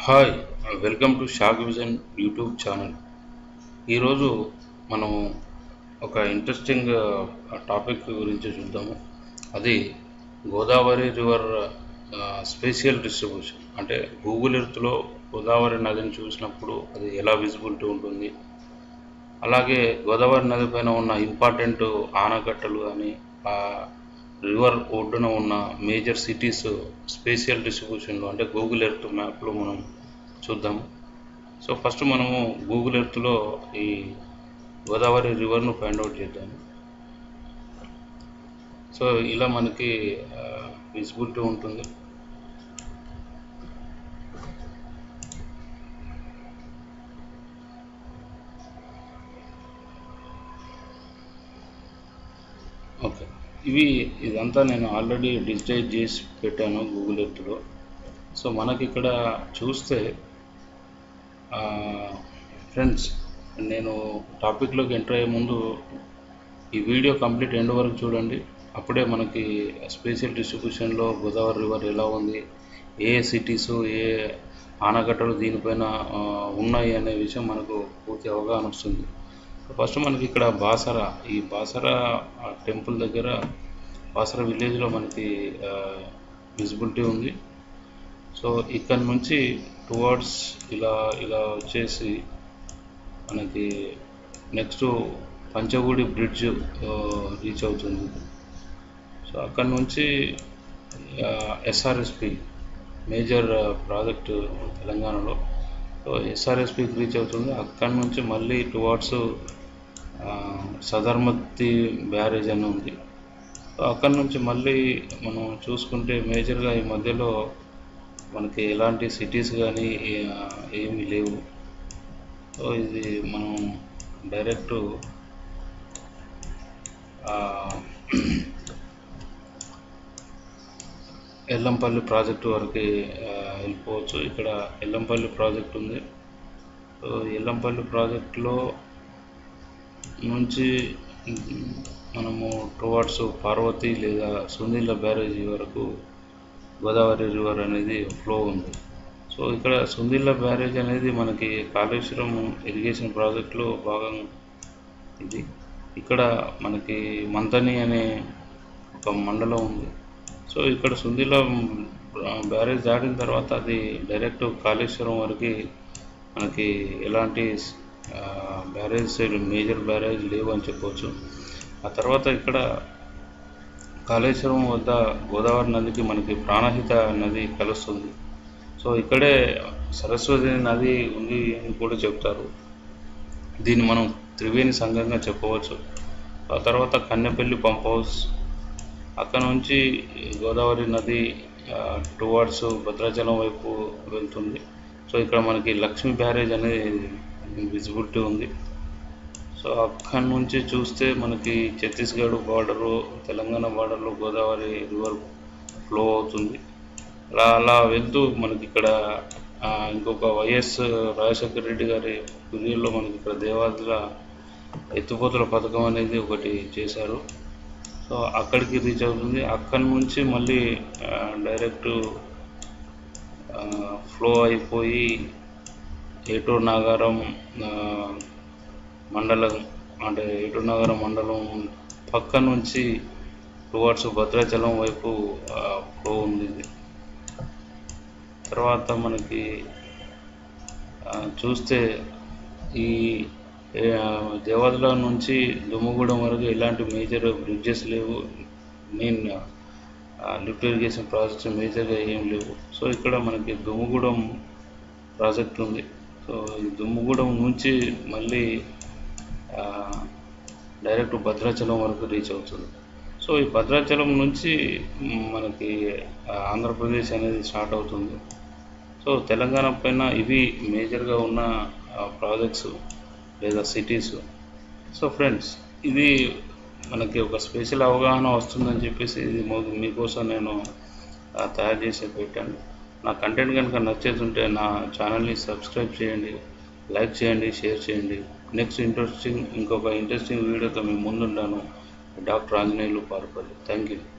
hi welcome to shock vision YouTube channel ఈరోజు మనము ఒక ఇంట్రెస్టింగ్ టాపిక్ గురించి చూద్దాము అది గోదావరి రివర్ స్పేషియల్ డిస్ట్రిబ్యూషన్ అంటే గూగుల్ ఎర్త్లో గోదావరి నదిని చూసినప్పుడు అది ఎలా విజిబిలిటీ ఉంటుంది అలాగే గోదావరి నది పైన ఉన్న ఇంపార్టెంట్ ఆనకట్టలు కానీ ఆ రివర్ ఒడ్డున ఉన్న మేజర్ సిటీస్ స్పేషియల్ డిస్ట్రిబ్యూషన్లో అంటే గూగుల్ ఎర్త్ మ్యాప్లో మనం చూద్దాము సో ఫస్ట్ మనము గూగుల్ ఎర్త్లో ఈ గోదావరి రివర్ను ఫైండ్ అవుట్ చేద్దాము సో ఇలా మనకి విజిబిలిటీ ఉంటుంది ఓకే ఇవి ఇదంతా నేను ఆల్రెడీ డిజిటైజ్ చేసి పెట్టాను గూగుల్ ఎర్త్లో సో మనకి ఇక్కడ చూస్తే ఫ్రెండ్స్ నేను టాపిక్లోకి ఎంటర్ అయ్యే ముందు ఈ వీడియో కంప్లీట్ ఎండ్ వరకు చూడండి అప్పుడే మనకి స్పేషియల్ డిస్ట్రిబ్యూషన్లో గోదావరి రివర్ ఎలా ఉంది ఏ సిటీస్ ఏ ఆనకట్టలు దీనిపైన ఆ, ఉన్నాయి అనే విషయం మనకు పూర్తి అవగాహన వస్తుంది ఫస్ట్ మనకి ఇక్కడ బాసర ఈ బాసర టెంపుల్ దగ్గర బాసర విలేజ్లో మనకి విజిబిలిటీ ఉంది సో ఇక్కడ నుంచి టువర్డ్స్ ఇలా ఇలా వచ్చేసి మనకి నెక్స్ట్ పంచగూడి బ్రిడ్జ్ రీచ్ అవుతుంది సో అక్కడ నుంచి ఎస్ఆర్ఎస్పి మేజర్ ప్రాజెక్ట్ తెలంగాణలో సో ఎస్ఆర్ఎస్పికి రీచ్ అవుతుంది అక్కడ నుంచి మళ్ళీ టువార్డ్స్ సదర్మతి బ్యారేజ్ అని ఉంది సో అక్కడ నుంచి మళ్ళీ మనం చూసుకుంటే మేజర్గా ఈ మధ్యలో మనకి ఎలాంటి సిటీస్ కానీ ఏమీ లేవు సో ఇది మనం డైరెక్ట్ ఎల్లంపల్లి ప్రాజెక్టు వరకు ఆ, వెళ్ళిపోవచ్చు ఇక్కడ ఎల్లంపల్లి ప్రాజెక్ట్ ఉంది సో ఎల్లంపల్లి ప్రాజెక్టులో నుంచి మ్, మనము టువార్డ్స్ పార్వతి లేదా సునీల బ్యారేజీ వరకు గోదావరి రివర్ అనేది ఫ్లో ఉంది సో ఇక్కడ సుందిల్ల బ్యారేజ్ అనేది మనకి కాళేశ్వరం ఇరిగేషన్ ప్రాజెక్టులో భాగం ఇది ఇక్కడ మనకి మంతని అనే ఒక మండలం ఉంది సో ఇక్కడ సుందిల బ్యారేజ్ దాటిన తర్వాత అది డైరెక్ట్ కాళేశ్వరం వరకు మనకి ఎలాంటి ఆ, బ్యారేజ్ సైడ్ మేజర్ బ్యారేజ్ లేవు అని చెప్పవచ్చు ఆ తర్వాత ఇక్కడ కాళేశ్వరం వద్ద గోదావరి నదికి మనకి ప్రాణహిత నది కలుస్తుంది సో ఇక్కడే సరస్వతి నది ఉంది అని కూడా చెప్తారు దీన్ని మనం త్రివేణి సంఘంగా చెప్పవచ్చు ఆ తర్వాత కన్నెపల్లి పంప్ హౌస్ అక్కడ నుంచి గోదావరి నది టువార్డ్స్ భద్రాచలం వైపు వెళ్తుంది సో ఇక్కడ మనకి లక్ష్మీ బ్యారేజ్ అనేది విజిబిలిటీ ఉంది సో అక్కడి నుంచి చూస్తే మనకి ఛత్తీస్గఢ్ బార్డరు తెలంగాణ బార్డర్లో గోదావరి రివర్ ఫ్లో అవుతుంది అలా అలా వెళ్తూ మనకి ఇక్కడ ఆ, ఇంకొక వైఎస్ రాజశేఖర రెడ్డి గారి పీరియడ్లో మనకి ఇక్కడ దేవాదుల ఎత్తుపోతల పథకం అనేది ఒకటి చేశారు సో అక్కడికి రీచ్ అవుతుంది అక్కడి నుంచి మళ్ళీ ఆ, డైరెక్ట్ ఆ, ఫ్లో అయిపోయి ఏటూరు నాగారం ఆ, మండలం అంటే ఏటూరు నాగారం మండలం పక్క నుంచి టువార్డ్స్ భద్రాచలం వైపు ఆ, ఫ్లో ఉంది ఇది తర్వాత మనకి ఆ, చూస్తే ఈ ఆ, దేవాదుల నుంచి దుమ్మగూడెం వరకు ఎలాంటి మేజర్ బ్రిడ్జెస్ లేవు మెయిన్ లిఫ్ట్ ఇరిగేషన్ ప్రాజెక్ట్స్ మేజర్గా ఏం లేవు సో ఇక్కడ మనకి దుమ్మగూడెం ప్రాజెక్ట్ ఉంది సో ఈ దుమ్మగూడెం నుంచి మళ్ళీ ఆ, డైరెక్ట్ భద్రాచలం వరకు రీచ్ అవుతుంది సో ఈ భద్రాచలం నుంచి మ్, మనకి ఆ, ఆంధ్రప్రదేశ్ అనేది స్టార్ట్ అవుతుంది సో తెలంగాణ పైన ఇవి మేజర్గా ఉన్న ప్రాజెక్ట్స్ లేదా సిటీస్ సో ఫ్రెండ్స్ ఇది మనకి ఒక స్పెషల్ అవగాహన వస్తుందని చెప్పేసి ఇది మొ- మీకోసం నేను ఆ, తయారు చేసి పెట్టాను నా కంటెంట్ కనుక నచ్చేస్తుంటే నా ఛానల్ని సబ్స్క్రైబ్ చేయండి లైక్ చేయండి షేర్ చేయండి నెక్స్ట్ ఇంట్రెస్టింగ్ ఇంకొక ఇంట్రెస్టింగ్ వీడియోతో మీ ముందుంటాను doctor Anjaneyulu Parpalli thank you